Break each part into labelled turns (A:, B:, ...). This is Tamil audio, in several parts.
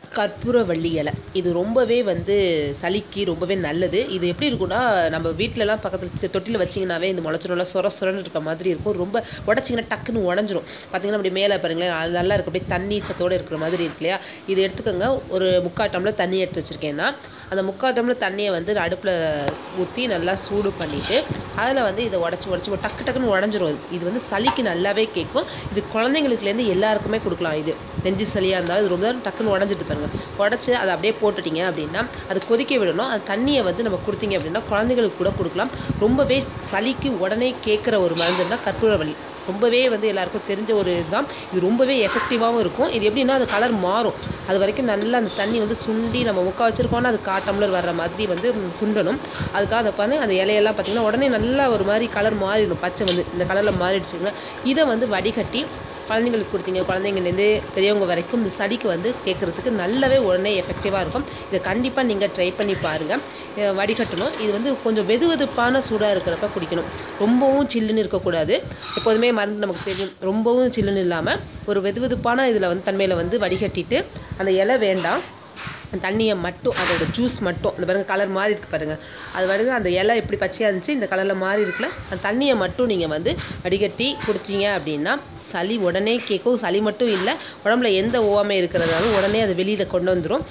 A: கற்பூரவள்ளி இலை இது ரொம்பவே வந்து சளிக்கு ரொம்பவே நல்லது இது எப்படி இருக்கும்னா நம்ம வீட்டிலலாம் பக்கத்தில் தொட்டியில் வச்சிங்கனாவே இந்த முளைச்சிரோம்ல சொர சொரன்னு இருக்க மாதிரி இருக்கும் ரொம்ப உடச்சிங்கன்னா டக்குன்னு உடஞ்சிரும் பார்த்தீங்கன்னா அப்படி மேலே பாருங்களேன் அது நல்லா இருக்கு அப்படியே தண்ணி சத்தோடு இருக்கிற மாதிரி இருக்கு இல்லையா இது எடுத்துக்கோங்க ஒரு முக்கால் டம்ளர் தண்ணி எடுத்து வச்சுருக்கேன்னா அந்த முக்கால் டம்ளர் தண்ணியை வந்து அடுப்பில் ஊற்றி நல்லா சூடு பண்ணிவிட்டு அதில் வந்து இதை உடச்சி உடச்சி டக்கு டக்குன்னு உடஞ்சிரும் இது. இது வந்து சளிக்கு நல்லாவே கேட்கும் இது குழந்தைங்களுக்குலேருந்து எல்லாருக்குமே கொடுக்கலாம் இது நெஞ்சு சளியாக இருந்தாலும் இது ரொம்ப நேரம் டக்குன்னு உடஞ்சிட்டு பாருங்க உடச்சி அதை அப்படியே போட்டுட்டீங்க அப்படின்னா அது கொதிக்க விடணும் அந்த தண்ணியை வந்து நம்ம கொடுத்தீங்க அப்படின்னா குழந்தைங்களுக்கு கூட கொடுக்கலாம் ரொம்பவே சளிக்கு உடனே கேட்குற ஒரு மருந்துன்னா கற்பூரவள்ளி ரொம்பவே வந்து எல்லாருக்கும் தெரிஞ்ச ஒரு இதுதான் இது ரொம்பவே எஃபெக்டிவாகவும் இருக்கும் இது எப்படின்னா அது கலர் மாறும் அது வரைக்கும் நல்லா அந்த தண்ணி வந்து சுண்டி நம்ம முக்கா வச்சுருக்கோம்னா அது கா டம்ளர் வர்ற மாதிரி வந்து ம், சுண்டணும் அதுக்காக அதை பண்ணி அந்த இலையெல்லாம் பார்த்திங்கன்னா உடனே நல்லா ஒரு மாதிரி கலர் மாறிடும் பச்சை வந்து இந்த கலரில் மாறிடுச்சுங்க இதை வந்து வடிகட்டி குழந்தைங்களுக்கு கொடுத்தீங்க குழந்தைங்கலேருந்து பெரியவங்க வரைக்கும் இந்த சளிக்கு வந்து கேட்குறதுக்கு நல்லாவே உடனே எஃபெக்டிவாக இருக்கும் இதை கண்டிப்பாக நீங்கள் ட்ரை பண்ணி பாருங்கள் இதை வடிகட்டணும் இது வந்து கொஞ்சம் வெது வெதுப்பான சூடாக இருக்கிறப்ப குடிக்கணும் ரொம்பவும் சில்லுன்னு இருக்கக்கூடாது எப்போதுமே மருந்து நமக்கு தெரியும் ரொம்பவும் சில்லுன்னு இல்லாமல் ஒரு வெது வெதுப்பான இதில் வந்து தன்மையில் வந்து வடிகட்டிட்டு அந்த இலை வேண்டாம் அந்த தண்ணியை மட்டும் அதோட ஜூஸ் மட்டும் இந்த பாருங்க கலர் மாறி இருக்கு பாருங்க அது பாருங்க அந்த இலை எப்படி பச்சையாக இருந்துச்சு இந்த கலரில் மாறி இருக்குல்ல அந்த தண்ணியை மட்டும் நீங்கள் வந்து வடிகட்டி குடிச்சீங்க அப்படின்னா சளி உடனே கேட்கும் சளி மட்டும் இல்லை உடம்புல எந்த ஓவாமை இருக்கிறதாலும் உடனே அது வெளியில் கொண்டு வந்துடும்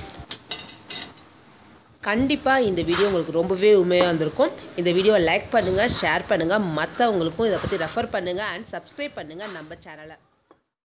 A: கண்டிப்பாக இந்த வீடியோ உங்களுக்கு ரொம்பவே உண்மையாக இருந்திருக்கும் இந்த வீடியோவை லைக் பண்ணுங்கள் ஷேர் பண்ணுங்கள் மற்றவங்களுக்கும் இதை பற்றி ரெஃபர் பண்ணுங்கள் அண்ட் சப்ஸ்கிரைப் பண்ணுங்கள் நம்ம சேனலை